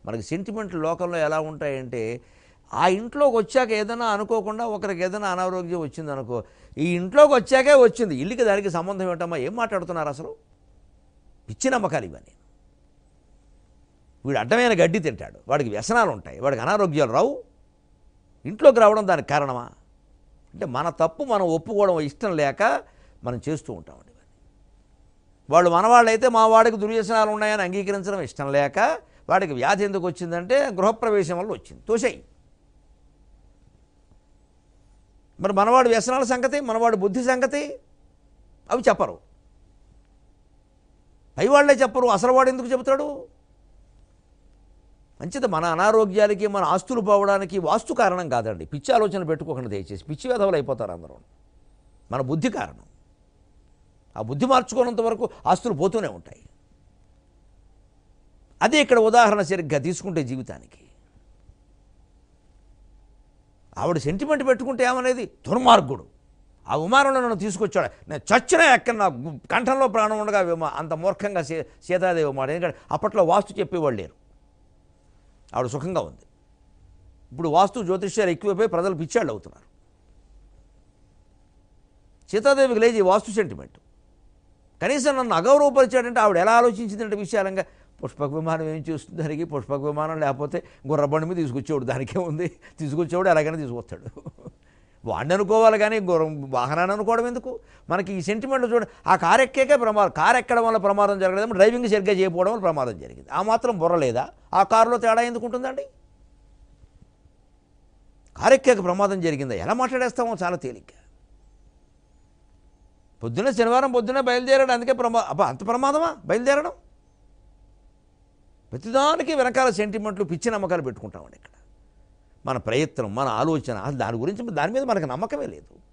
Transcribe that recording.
మనకి సెంటిమెంట్ లోకంలో ఎలా ఉంటాయంటే ఆ ఇంట్లోకి వచ్చాక ఏదైనా అనుకోకుండా ఒకరికి ఏదైనా అనారోగ్యం వచ్చింది అనుకో ఈ ఇంట్లోకి వచ్చాకే వచ్చింది ఇల్లుకి దానికి సంబంధం ఏంటమ్మా ఏం మాట్లాడుతున్నారు అసలు పిచ్చి నమ్మకాలు ఇవన్నీ వీడు అడ్డమైన గడ్డి తింటాడు వాడికి వ్యసనాలు ఉంటాయి వాడికి అనారోగ్యాలు రావు ఇంట్లోకి రావడం దానికి కారణమా అంటే మన తప్పు మనం ఒప్పుకోవడం ఇష్టం లేక మనం చేస్తూ ఉంటామండి ఇవన్నీ. వాళ్ళు మనవాళ్ళైతే మా వాడికి దుర్వ్యసనాలు ఉన్నాయని అంగీకరించడం ఇష్టం లేక వాడికి వ్యాధి ఎందుకు వచ్చిందంటే గృహప్రవేశం వల్ల వచ్చింది తోసేయి మరి మనవాడి వ్యసనాల సంగతి మనవాడి బుద్ధి సంగతి అవి చెప్పరు పైవాళ్లే చెప్పరు అసలు వాడు ఎందుకు చెబుతాడు మంచిది మన అనారోగ్యాలకి మన ఆస్తులు పోవడానికి వాస్తు కారణం కాదండి పిచ్చి ఆలోచన పెట్టుకోకుండా దయచేసి పిచ్చి వ్యధవలు అయిపోతారు అందరూ మన బుద్ధి కారణం ఆ బుద్ధి మార్చుకున్నంత వరకు ఆస్తులు పోతూనే ఉంటాయి అదే ఇక్కడ ఉదాహరణ సరిగ్గా తీసుకుంటే జీవితానికి ఆవిడ సెంటిమెంట్ పెట్టుకుంటే ఏమనేది దుర్మార్గుడు ఆ విమానంలో నన్ను తీసుకొచ్చాడు నేను చచ్చినా ఎక్కడ నా గు- కంఠంలో ప్రాణం ఉండగా విమా అంత మూర్ఖంగా సీ సీతాదేవి మాట ఎందుకంటే అప్పట్లో వాస్తు చెప్పేవాళ్ళు లేరు ఆవిడ సుఖంగా ఉంది ఇప్పుడు వాస్తు జ్యోతిష్యాలు ఎక్కువైపోయి ప్రజలు పిచ్చాళ్ళు అవుతున్నారు సీతాదేవికి లేచి ఈ వాస్తు సెంటిమెంట్ కనీసం నన్ను అగౌరవపరిచాడంటే ఆవిడ ఎలా ఆలోచించిందంటే విశాలంగా పుష్పక విమానం ఏం చేస్తుంది దానికి పుష్పక విమానం లేకపోతే గుర్రబండి మీద తీసుకొచ్చేవాడు దానికే ఉంది తీసుకొచ్చేవాడు ఎలాగైనా తీసుకొస్తాడు వాడిని అనుకోవాలి కానీ గుర్రం వాహనాన్ని అనుకోవడం ఎందుకు మనకి ఈ సెంటిమెంట్ చూడండి ఆ కారు ఎక్కేకే ప్రమాదం కారు ఎక్కడం వల్ల ప్రమాదం జరగలేదు డ్రైవింగ్ సరిగ్గా చేయకపోవడం వల్ల ప్రమాదం జరిగింది ఆ మాత్రం బుర్ర లేదా ఆ కారులో తేడా ఎందుకు ఉంటుందండి కారు ఎక్కాక ప్రమాదం జరిగిందా ఎలా మాట్లాడేస్తామో చాలా తేలిగ్గా పొద్దున్న శనివారం పొద్దున్నే బయలుదేరాడు అందుకే ప్రమా అబ్బా అంత ప్రమాదమా బయలుదేరడం ప్రతిదానికి వెనకాల సెంటిమెంట్లు పిచ్చి నమ్మకాలు పెట్టుకుంటామండి ఇక్కడ మన ప్రయత్నం మన ఆలోచన అసలు దాని గురించి దాని మీద మనకు నమ్మకమే లేదు